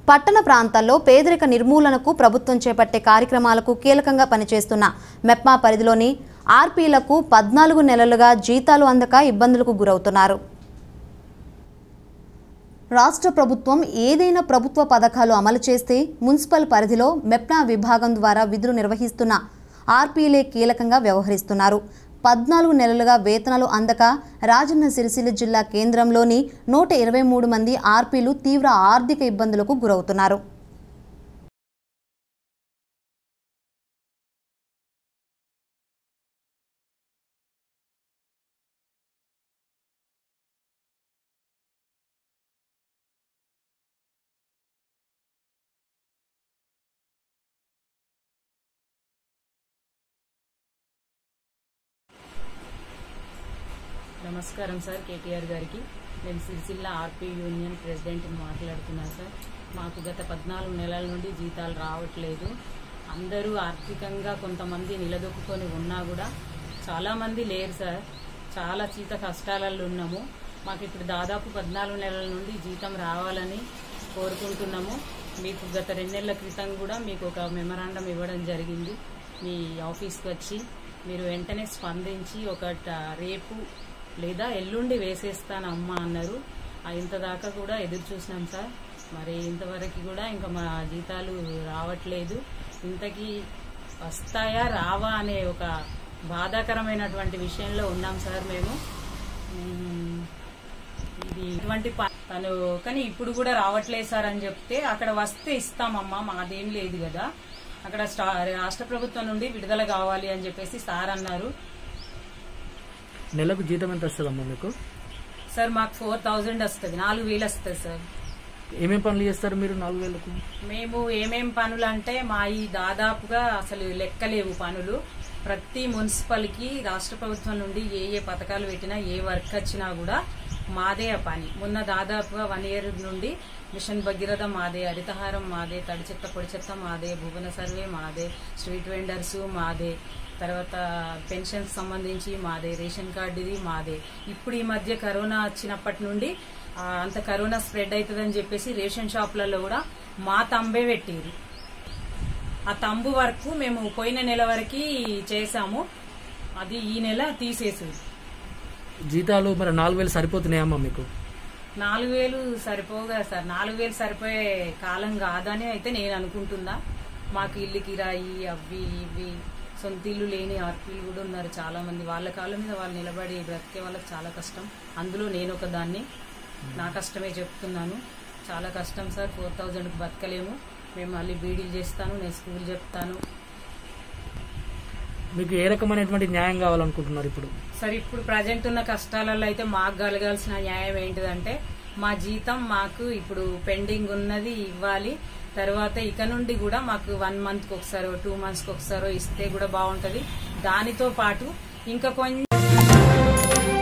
పట్టణ ప్రాంతాల్లో పేదరిక నిర్మూలనకు ప్రభుత్వం చేపట్టే కార్యక్రమాలకు కీలకంగా పనిచేస్తున్న మెప్మా పరిధిలోని ఆర్పీలకు పద్నాలుగు నెలలుగా జీతాలు అందక ఇబ్బందులకు గురవుతున్నారు రాష్ట్ర ప్రభుత్వం ఏదైనా ప్రభుత్వ పథకాలు అమలు చేస్తే మున్సిపల్ పరిధిలో మెప్నా విభాగం ద్వారా విధులు నిర్వహిస్తున్న ఆర్పీలే కీలకంగా వ్యవహరిస్తున్నారు పద్నాలుగు నెలలుగా వేతనాలు అందక రాజన్న సిరిసిల్ల జిల్లా కేంద్రంలోని నూట ఇరవై మూడు మంది ఆర్పీలు తీవ్ర ఆర్థిక ఇబ్బందులకు గురవుతున్నారు నమస్కారం సార్ కేటీఆర్ గారికి నేను సిరిసిల్ల ఆర్పీ యూనియన్ ప్రెసిడెంట్ మాట్లాడుతున్నాను సార్ మాకు గత పద్నాలుగు నెలల నుండి జీతాలు రావట్లేదు అందరూ ఆర్థికంగా కొంతమంది నిలదొక్కుకొని ఉన్నా కూడా చాలామంది లేరు సార్ చాలా చీత కష్టాలలో ఉన్నాము మాకు ఇప్పుడు దాదాపు పద్నాలుగు నెలల నుండి జీతం రావాలని కోరుకుంటున్నాము మీకు గత రెండు నెలల క్రితం కూడా మీకు ఒక మెమరాండం ఇవ్వడం జరిగింది మీ ఆఫీస్కి వచ్చి మీరు వెంటనే స్పందించి ఒక ట- రేపు లేదా ఎల్లుండి వేసేస్తాను అమ్మ అన్నారు ఆ ఇంత దాకా కూడా ఎదురు చూసినాం సార్ మరి ఇంతవరకు కూడా ఇంకా మా జీతాలు రావట్లేదు ఇంతకీ వస్తాయా రావా అనే ఒక బాధాకరమైనటువంటి విషయంలో ఉన్నాం సార్ మేము ఉమ్, ఇది ఇటువంటి ప- తను కానీ ఇప్పుడు కూడా రావట్లేదు సార్ అని చెప్తే అక్కడ వస్తే ఇస్తామమ్మా మాదేం లేదు కదా అక్కడ స్టా- రాష్ట్ర ప్రభుత్వం నుండి విడుదల కావాలి అని చెప్పేసి సార్ అన్నారు నెలకు జీతం ఎంత వస్తుందమ్మా మీకు సార్ మాకు ఫోర్ థౌజండ్ వస్తుంది నాలుగు వేలు వస్తుంది సార్ ఏమేం పనులు చేస్తారు మీరు నాలుగు వేలకు మేము ఏమేం పనులు అంటే మా ఈ దాదాపుగా అసలు లెక్కలేవు పనులు ప్రతి మున్సిపల్కి రాష్ట్ర ప్రభుత్వం నుండి ఏ ఏ పథకాలు పెట్టినా ఏ వర్క్ వచ్చినా కూడా మాదే ఆ పని మొన్న దాదాపుగా వన్ ఇయర్ నుండి మిషన్ భగీరథ మాదే హరితహారం మాదే తడి చెత్త పొడి చెత్త మాదే భువన సర్వే మాదే స్ట్రీట్ వెండర్స్ మాదే తర్వాత పెన్షన్స్ సంబంధించి మాదే రేషన్ కార్డుది మాదే ఇప్పుడు ఈ మధ్య కరోనా వచ్చినప్పటి నుండి ఆ, అంత కరోనా స్ప్రెడ్ అవుతుందని చెప్పేసి రేషన్ షాపులలో కూడా మా తంబే పెట్టారు ఆ తంబు వరకు మేము పోయిన నెల వరకు చేసాము అది ఈ నెల తీసేసింది జీతాలు మరి నాలుగు వేలు సరిపోతున్నాయమ్మా మీకు నాలుగు వేలు సరిపోగా సార్ నాలుగు వేలు సరిపోయే కాలం కాదని అయితే నేను అనుకుంటున్నా మాకు ఇల్లు కిరాయి అవి ఇవి సొంత ఇల్లు లేని ఆర్పీలు కూడా ఉన్నారు చాలా మంది వాళ్ళ కాళ్ళ మీద వాళ్ళు నిలబడి బ్రతికే వాళ్ళకి చాలా కష్టం అందులో నేను ఒక దాన్ని నా కష్టమే చెప్తున్నాను చాలా కష్టం సార్ ఫోర్ థౌజండ్కి బతకలేము మేము మళ్ళీ బీడీలు చేస్తాను నేను స్కూల్ చెప్తాను మీకు ఏ రకమైనటువంటి న్యాయం కావాలనుకుంటున్నారు ఇప్పుడు సరే ఇప్పుడు ప్రజెంట్ ఉన్న కష్టాలలో అయితే మాకు కలగాల్సిన న్యాయం ఏంటిదంటే మా జీతం మాకు ఇప్పుడు పెండింగ్ ఉన్నది ఇవ్వాలి తర్వాత ఇక నుండి కూడా మాకు వన్ మంత్కి ఒకసారో టూ మంత్స్కి ఒకసారో ఇస్తే కూడా బాగుంటది దానితో పాటు ఇంకా కొంచెం